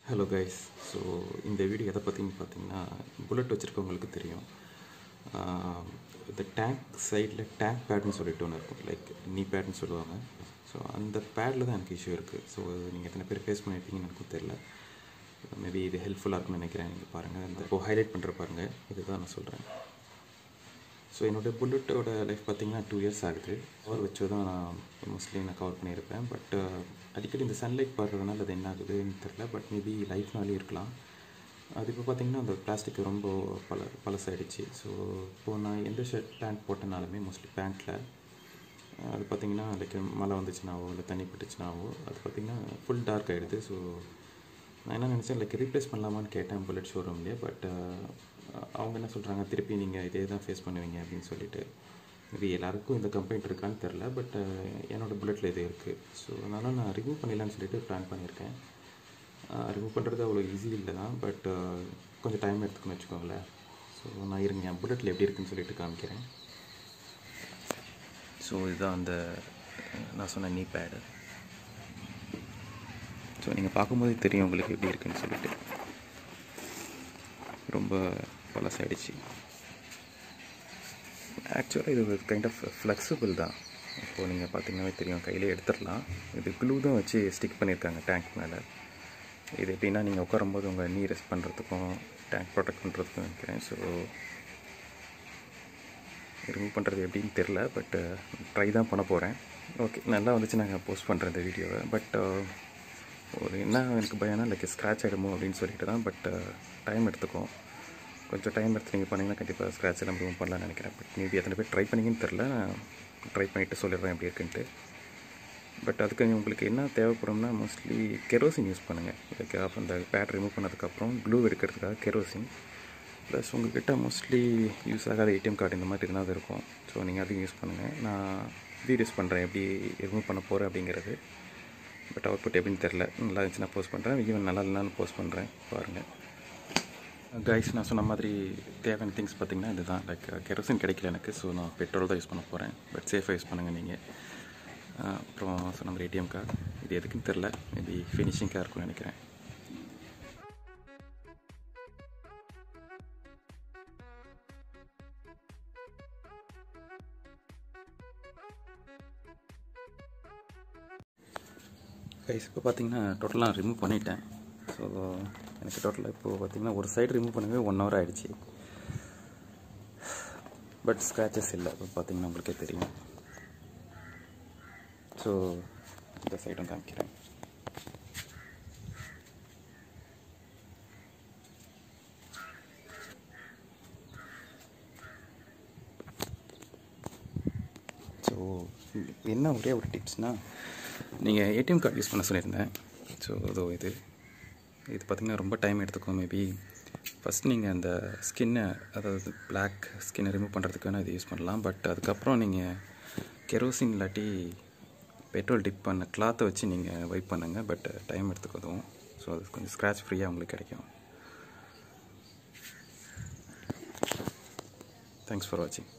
hello guys so இந்த video எதை பற்றின்னு பார்த்தீங்கன்னா புல்லட் வச்சுருக்கவங்களுக்கு தெரியும் ஆஹ் இந்த டேங்க் சைடில் டேங்க் பேட்னு சொல்லிட்டு ஒன்று இருக்கும் லைக் நீ பேட்னு சொல்லுவாங்க ஸோ அந்த பேடில் தான் எனக்கு இஷ்யூ இருக்குது ஸோ நீங்கள் எத்தனை பேர் ஃபேஸ் பண்ணியிருப்பீங்கன்னு எனக்கும் தெரில மேபி இது ஹெல்ப்ஃபுல்லாக இருக்கும்னு நினைக்கிறேன் நீங்கள் பாருங்கள் இந்த இப்போ ஹைலைட் பண்ணுற பாருங்கள் இதுதான் நான் சொல்கிறேன் ஸோ என்னோடய புல்லட்டோட லைஃப் பார்த்தீங்கன்னா டூ இயர்ஸ் ஆகுது கவர் வச்சு தான் நான் மோஸ்ட்லி நான் கவர் பண்ணியிருப்பேன் பட் அடிக்கடி இந்த சன்லைட் படுறதுனால அது என்ன ஆகுதுன்னு தெரில பட் மேபி லைஃப்னாலே இருக்கலாம் அது இப்போ பார்த்தீங்கன்னா அந்த பிளாஸ்டிக் ரொம்ப பல பழசாயிடுச்சு ஸோ இப்போது நான் எந்த ஷர்ட் பேண்ட் போட்டனாலுமே மோஸ்ட்லி பேண்ட்டில் அது பார்த்தீங்கன்னா லைக் மழை வந்துச்சுனாவோ இல்லை தண்ணி பட்டுச்சுனாவோ அது பார்த்தீங்கன்னா ஃபுல் டார்க் ஆகிடுது ஸோ நான் என்ன நினச்சேன் லைக் ரீப்ளேஸ் பண்ணலாமான்னு கேட்டேன் புல்லட் ஷோரூம்லேயே பட் அவங்க என்ன சொல்கிறாங்க திருப்பி நீங்கள் இதே தான் ஃபேஸ் பண்ணுவீங்க அப்படின்னு சொல்லிட்டு இது எல்லாருக்கும் இந்த கம்ப்ளைண்ட் இருக்கான்னு தெரில பட் என்னோடய புல்லட்டில் இது இருக்குது ஸோ அதனால் நான் ரிமூவ் பண்ணிடலான்னு சொல்லிட்டு பிளான் பண்ணியிருக்கேன் ரிமூவ் பண்ணுறது அவ்வளோ ஈஸி இல்லை தான் பட் கொஞ்சம் டைம் எடுத்துக்கணும்னு வச்சுக்கோங்களேன் ஸோ நான் இருங்க என் புல்லட்டில் எப்படி இருக்குன்னு சொல்லிட்டு காமிக்கிறேன் ஸோ இதுதான் அந்த நான் சொன்ன நீ பேடு ஸோ நீங்கள் பார்க்கும்போதே தெரியும் உங்களுக்கு எப்படி இருக்குன்னு சொல்லிட்டு ரொம்ப பழசாயிடுச்சு ஆக்சுவலாக இது ஒரு கைண்ட் ஆஃப் ஃப்ளெக்சிபிள் தான் இப்போது நீங்கள் பார்த்தீங்கன்னாவே தெரியும் கையிலே எடுத்துடலாம் இது க்ளூ தான் வச்சு ஸ்டிக் பண்ணியிருக்காங்க டேங்க் மேலே இது எப்படின்னா நீங்கள் உட்காரும்போது உங்கள் நீ ரெஸ்ட் பண்ணுறதுக்கும் டேங்க் ப்ரொடெக்ட் பண்ணுறதுக்கும் நினைக்கிறேன் ஸோ ரிமூவ் பண்ணுறது எப்படின்னு தெரில பட் ட்ரை தான் பண்ண போகிறேன் ஓகே நல்லா வந்துச்சு நாங்கள் போஸ்ட் பண்ணுறேன் இந்த வீடியோவை பட் ஒரு என்ன எனக்கு பயம்னா லைக் ஸ்க்ராட்ச் ஆகிடுமோ அப்படின்னு சொல்லிட்டு தான் பட் டைம் எடுத்துக்கும் கொஞ்சம் டைம் எடுத்து நீங்கள் பண்ணிங்கன்னா கண்டிப்பாக ஸ்க்ராட்ச் எல்லாம் ரிமூவ் பண்ணலாம்னு நினைக்கிறேன் பட் மேபி எத்தனை பேர் ட்ரை பண்ணிங்கன்னு தெரில நான் ட்ரை பண்ணிவிட்டு சொல்லிடுறேன் எப்படி இருக்குன்ட்டு பட் அதுக்கு உங்களுக்கு என்ன தேவைப்படும்னா மோஸ்ட்லி கெரோசின் யூஸ் பண்ணுங்கள் லைக் அந்த பேட் ரிமூவ் பண்ணதுக்கப்புறம் க்ளூ எடுக்கிறதுக்காக கெரோசின் ப்ளஸ் உங்கள்கிட்ட மோஸ்ட்லி யூஸ் ஆகாத ஏடிஎம் கார்டு இந்த மாதிரி இருந்தால் இருக்கும் ஸோ நீங்கள் அதையும் யூஸ் பண்ணுங்கள் நான் வீடியோஸ் பண்ணுறேன் எப்படி ரிமூவ் பண்ண போகிறேன் அப்படிங்கிறது பட் அவுட்புட் எப்படின்னு தெரில நல்லா இருந்துச்சுன்னா போஸ்ட் பண்ணுறேன் ஈவன் நல்லா இல்லைனாலும் போஸ்ட் பண்ணுறேன் பாருங்கள் கைஸ் நான் சொன்ன மாதிரி தேவையான திங்ஸ் பார்த்திங்கன்னா இதுதான் லைக் கெரோசின் கிடைக்கல எனக்கு ஸோ நான் பெட்ரோல் தான் யூஸ் பண்ண போகிறேன் பட் சேஃபாக யூஸ் பண்ணுங்கள் நீங்கள் அப்புறம் சொன்ன மாதிரி ஏடிஎம் கார்டு இது எதுக்குன்னு தெரில மேபி ஃபினிஷிங்காக இருக்கும்னு நினைக்கிறேன் கைஸ் இப்போ பார்த்தீங்கன்னா டோட்டலாக ரிமூவ் பண்ணிட்டேன் ஸோ எனக்கு டோட்டலாக இப்போது பார்த்தீங்கன்னா ஒரு சைடு ரிமூவ் பண்ணவே ஒன் ஹவர் ஆகிடுச்சு பட் ஸ்க்ராச்சஸ் இல்லை இப்போ பார்த்தீங்கன்னா உங்களுக்கே தெரியும் ஸோ இந்த சைடும் காமிக்கிறேன் ஸோ என்ன ஒரே ஒரு டிப்ஸ்னால் நீங்கள் ஏடிஎம் கார்டு யூஸ் பண்ண சொல்லியிருந்தேன் ஸோ அதோ இது இது பார்த்திங்கன்னா ரொம்ப டைம் எடுத்துக்கும் மேபி ஃபஸ்ட் நீங்கள் அந்த ஸ்கின்னை அதாவது பிளாக் ஸ்கின்னை ரிமூவ் பண்ணுறதுக்கு வேணால் இது யூஸ் பண்ணலாம் பட் அதுக்கப்புறம் நீங்கள் கெரோசின் இல்லாட்டி பெட்ரோல் டிப் பண்ண கிளாத்தை வச்சு நீங்கள் வைப் பண்ணுங்கள் பட் டைம் எடுத்துக்கதும் ஸோ அது கொஞ்சம் ஸ்க்ராட்ச் ஃப்ரீயாக உங்களுக்கு கிடைக்கும் தேங்க்ஸ் ஃபார் வாட்சிங்